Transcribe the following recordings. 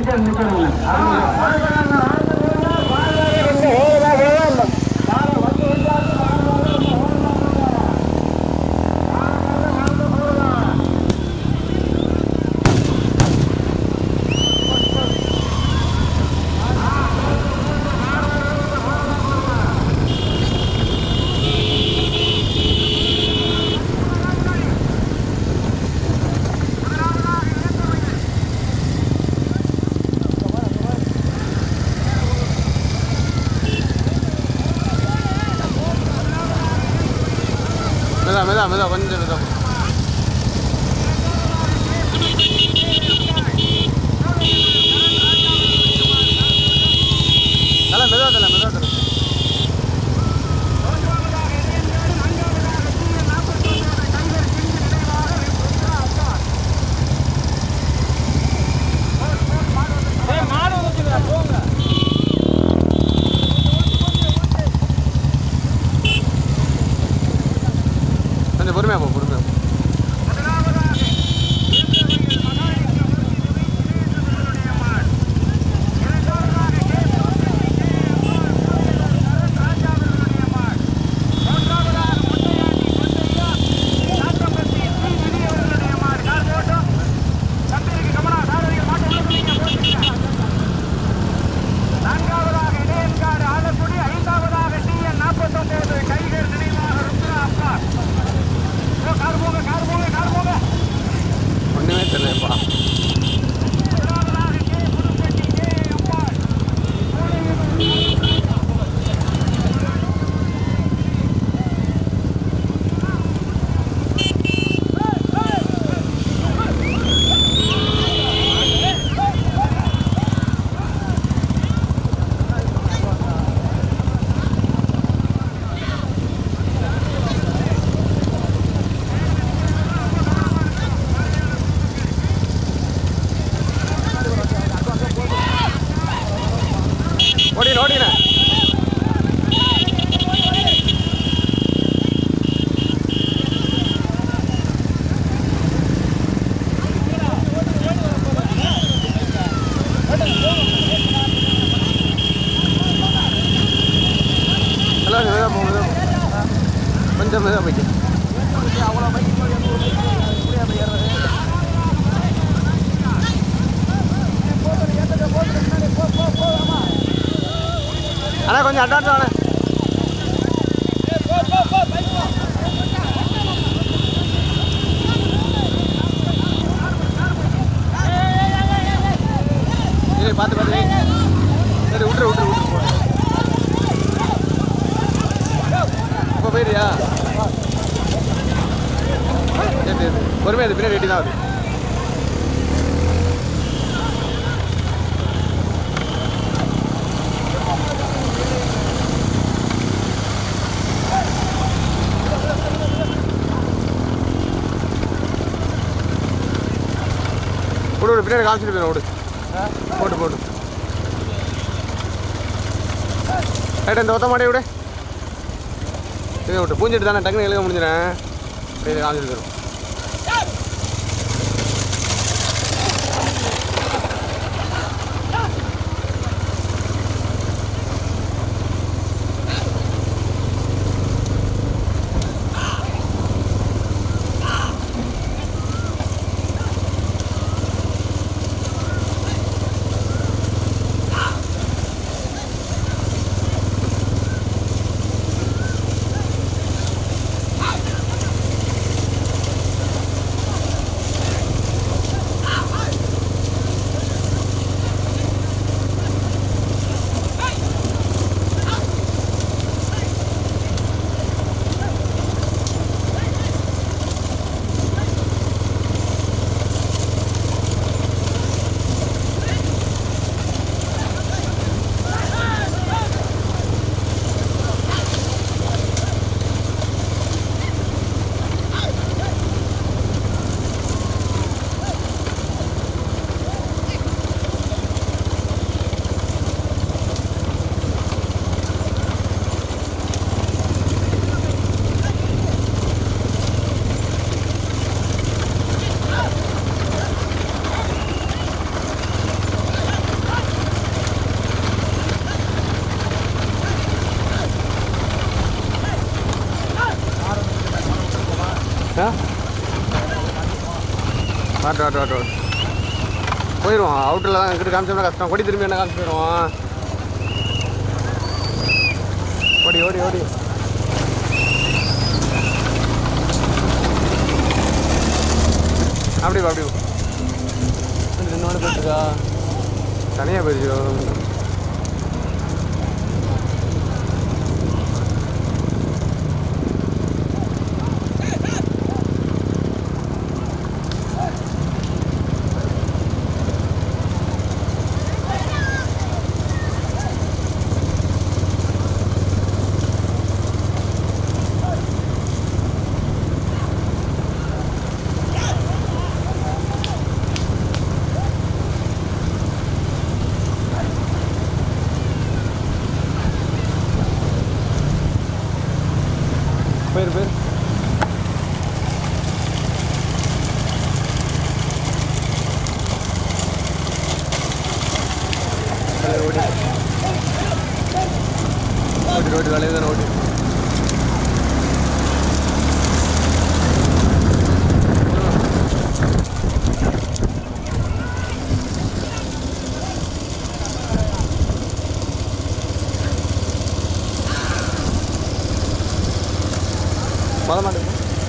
நிக்கணும் நிக்கணும் மெதா மெதா மெதா கொஞ்சம் மெதா தல மெதா தல மெதா தல கொஞ்சம் பொறுமையா போ பொறுமையா போ நான்காவதாக இடையன்காடு ஆலக்குடி ஐந்தாவதாக டிஎன் நாற்பத்தொன்பது டைகர் நினைவாக ருத்ரா அப்பா ஓ, கார் போங்க கார் போங்க கார் போங்க ஒன்றுமே தெரியலப்பா முதலாவதாக கே புதுப்பட்டி கே அம்பாள் ஓடின ஓடின ஹலோ மெதா போ மெதா போ கொஞ்சம் மெதா போய்க்கு அண்ணா கொஞ்சம் அட்வான்ஸ் வாண்ணே ஏய் பார்த்து பார்த்து ஏய். சரி விட்ரு விட்ரு விட்ரு போ. இப்போ போயிடுறியா சரி சரி பொறுமையாக அது பின்னாடி வெட்டி தான் வருது விடு விடு பின்னாடி காமிச்சிட்டு போயிடும் விடு போட்டு போட்டு ரைட் இந்த ஒத்த மாட்டே விடு இதை விட்டு பூஞ்சிட்டு தானே டக்குனு எழுத முடிஞ்சிடேன் இதை காமிச்சிட்டு போயிடும் வாட்டு வாட்டு வாட்டு வாட்டு போயிடுவான் அவுட்டில் தான் இங்கிட்டு காமிச்சோம்னா கஷ்டம் கொடி திரும்பி என்ன காமிச்சு போயிடுவான் ஓடி ஓடி ஓடி அப்படி வா, அப்படி வா. இன்னொன்று போட்டுருக்கா தனியாக போயிருச்சு போயிரு போயிரு ஓடி ஓடி ஓடி ஓடி வேலையை தானே ஓடி மொதல் மாட்டு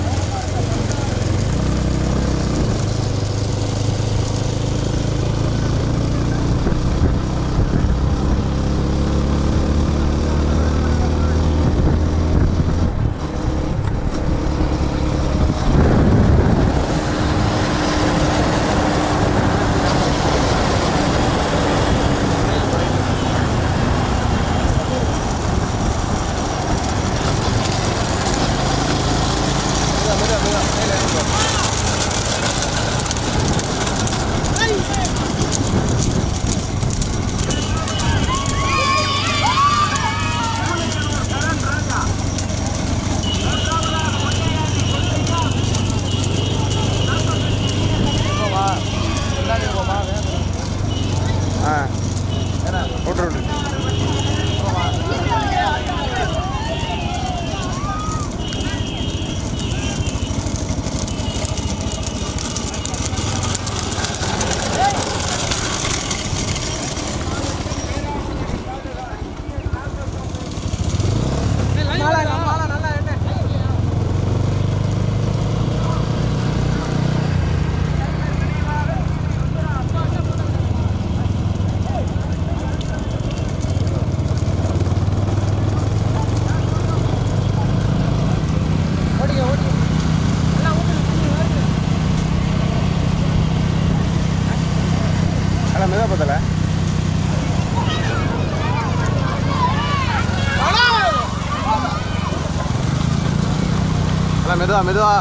ஆ விட்ரு விட்ரு அண்ணா மெதுவாக பார்த்தல அண்ணா மெதுவா மெதுவா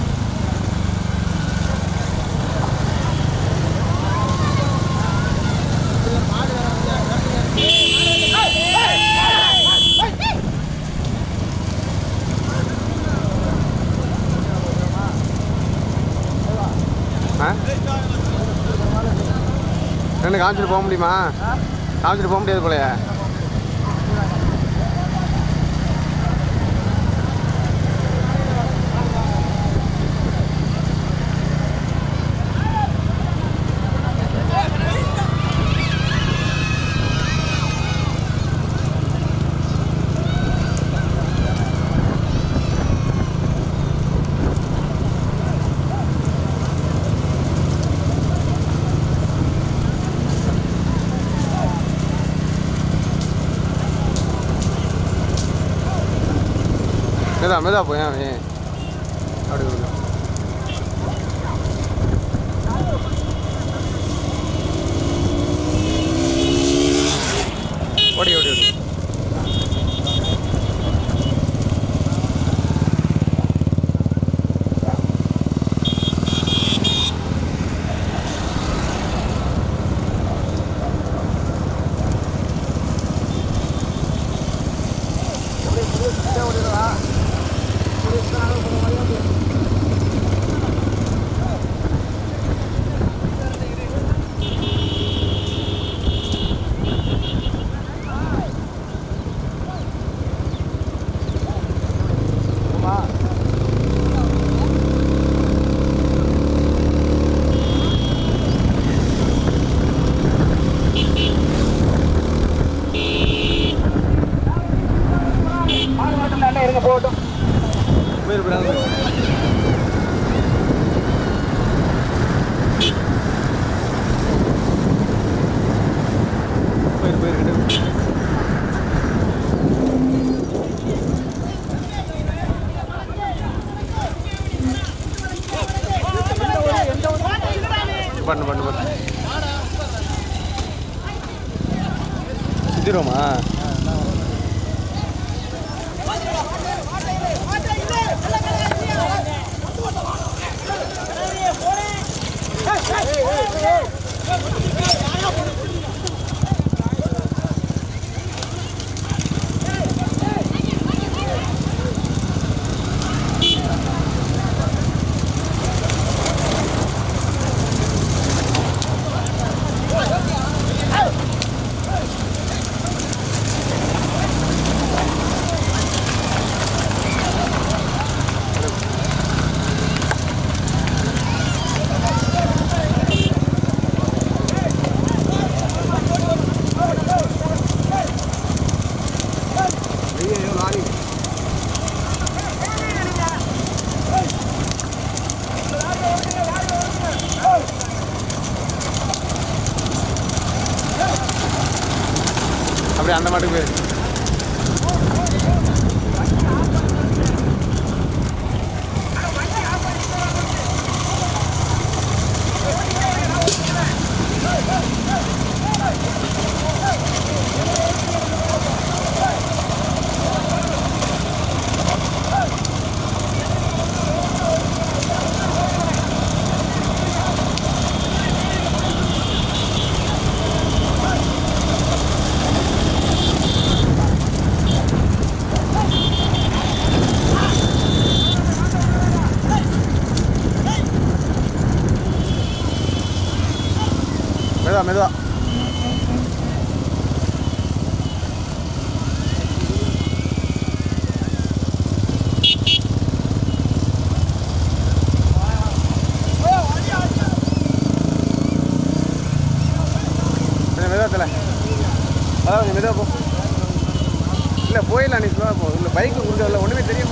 ஆ என்ன காமிச்சிட்டு போக முடியுமா காமிச்சிட்டு போக முடியாது போலயே மெதா மெதா போய் அவன் அப்படி விடு. ஓடி ஓடி ஓடி பண்ணு பண்ணு பண்ணு சுத்திடுவோமா ஐயோ லாரி அப்படியே அந்த மாட்டுக்கு போயிரு மெதுவா மெதுவா கொஞ்சம் மெதுவா தல அதான் கொஞ்சம் மெதுவா போ இல்லை போயிடலாம் நீ ஸ்லோவாக போ இல்லை பைக்கு கொடுக்க இல்லை ஒன்றுமே தெரியுமா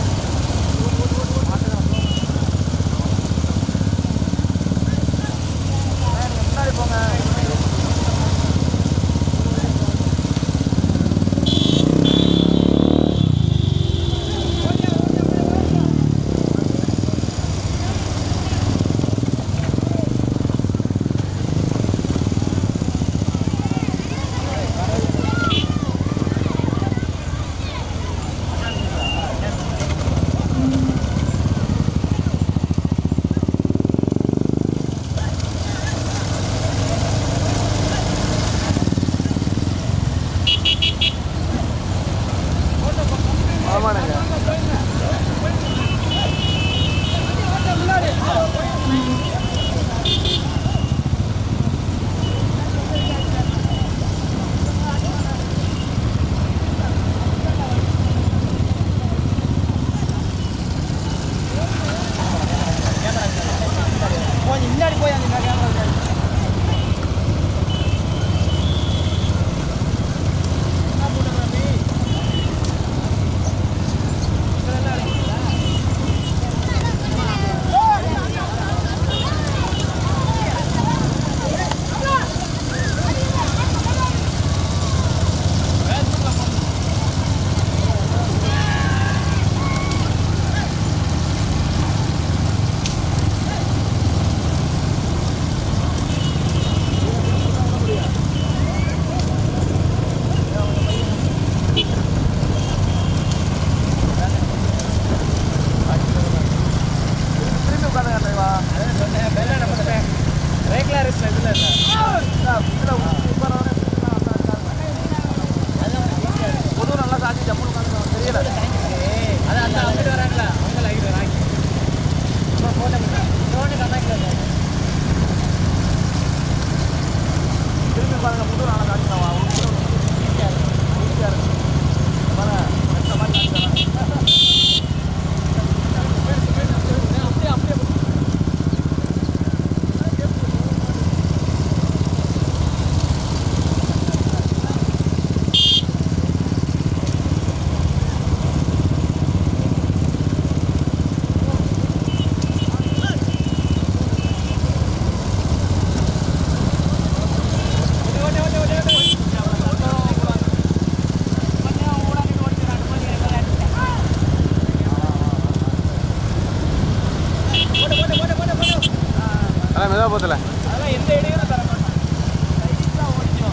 ஆமாண்ணங்க கொஞ்சம் முன்னாடி போய் அந்த கேமரா மெதுவாக போத்தல அதெல்லாம் எந்த இடையூறும் தர மாட்டோம் லைட்டா ஓடிக்கும்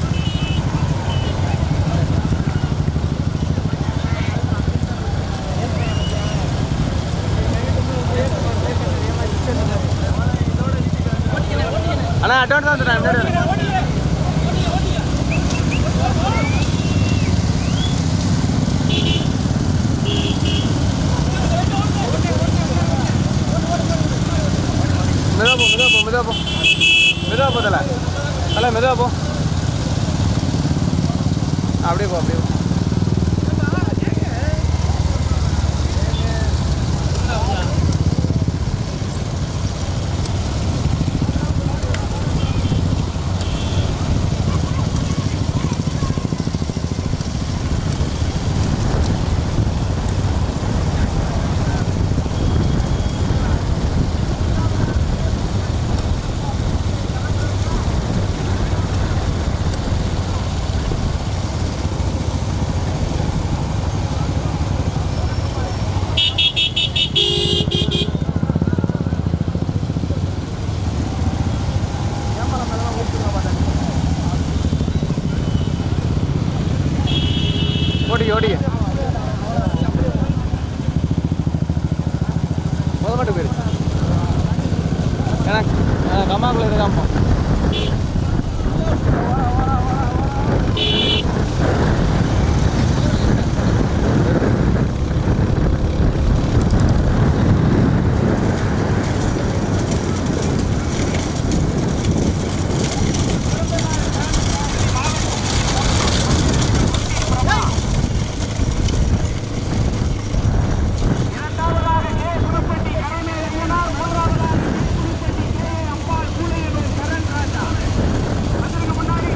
அண்ணா அட்வான்ஸ் தான் தரேன் முன்னாடி வரேன். மெதுவா போ மெதுவா போ மெதுவா போ மெதுவா போ தல தல மெதுவா போ அப்படியே போ அப்படியே போ ஓடி ஓடி முத மட்டும் போயிரு ஏன்னா கம்மாக்குள்ள இருக்காமோ இரண்டாவதாக கே புதுப்பட்டி கலைமேல் ஐயனார் மூன்றாவதாக கே புதுப்பட்டி கே அம்பாள் கூலையனூர் சரண் ராஜா வந்துருங்க முன்னாடி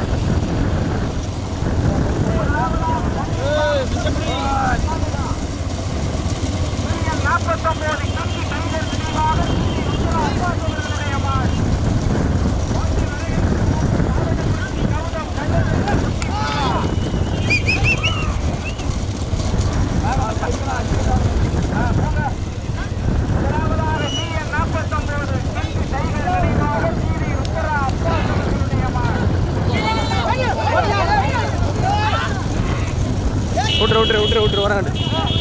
நாற்பத்தொன்பது கங்கி கைகள் நினைவாக ஸ்ரீ ருத்ராட்சாசுரனுடைய மாள் கௌதம் கண்டது முதலாவதாக டிஎன் நாற்பத்தொன்பது கங்கி கைகள் நினைவாக ஸ்ரீ ருத்ரா அப்பாசுரனுடைய மாள் விட்டுரு விட்டுரு விட்டுரு விட்டுரு வராங்க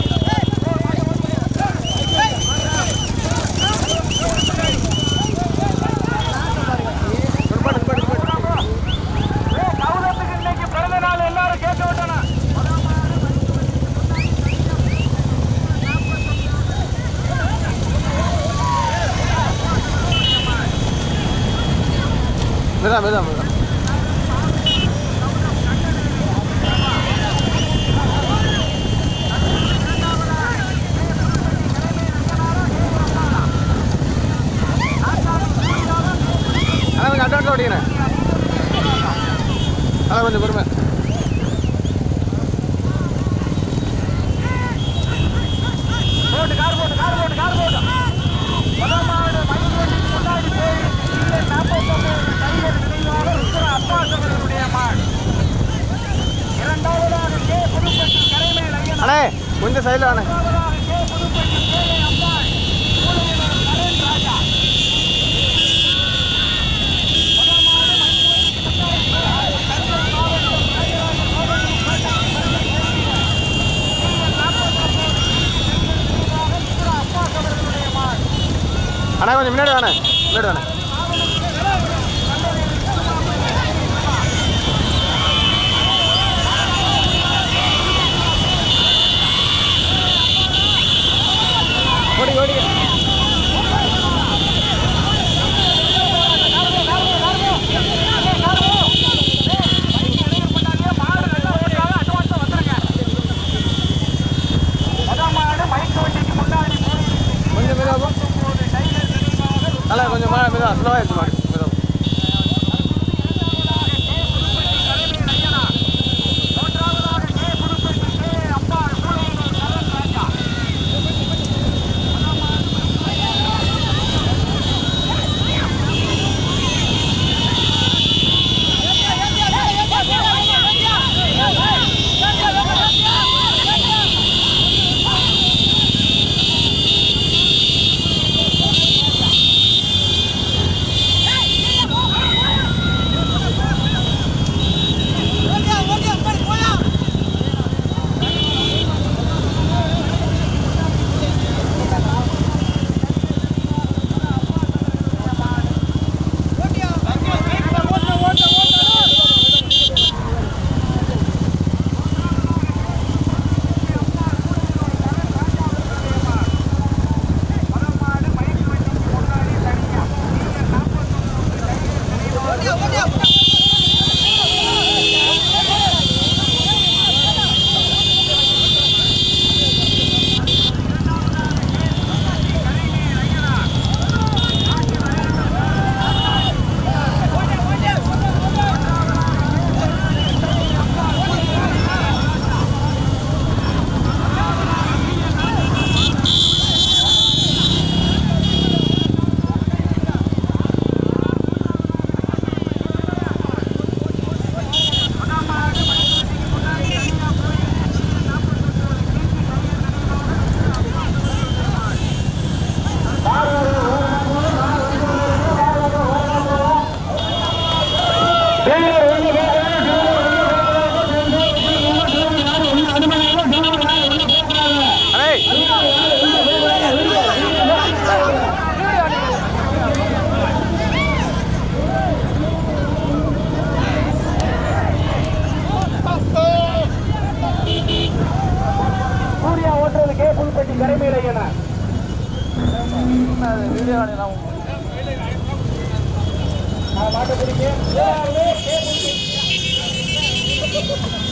ஏய், கௌதத்துக்கு இன்னைக்கு பிறந்த நாள் எல்லாரும் கேட்க விட்டனா மெதா மெதா மெதா அதான் கொஞ்சம் அட்வான்ஸாக ஓடிக்கிறேன் அதான் கொஞ்சம் பொறுமை போட்டு கார் போட்டு கார் போட்டு கார் போட்டு முதலாவது மயில்வண்டிக்கு முன்னாடி போய் இல்லை நாற்பத்தொன்பது கைகள் நினைவாக இருக்கிற அப்பாசவர்களுடைய மாள் இரண்டாவதாக கே புதுப்பட்டி கரைமேல் ஐயனார் அண்ணே கொஞ்சம் சைடில் அண்ணே மூன்றாவதாக கே புதுப்பட்டி கேலே அம்பாள் மூலையினர் கரண் ராஜா அப்பாசவர்களுடைய மாள் அண்ணா கொஞ்சம் முன்னாடி வாண்ணே முன்னாடி வாண்ணே ஓடி ஓடி கொஞ்சம் மெதுவா போ நல்லா கொஞ்சம் மா மெதுவா அடே சூர்யா ஓட்டுறது கே புல்பட்டி கரைமேலையன வீடியோ மாட்ட பிடிக்கும்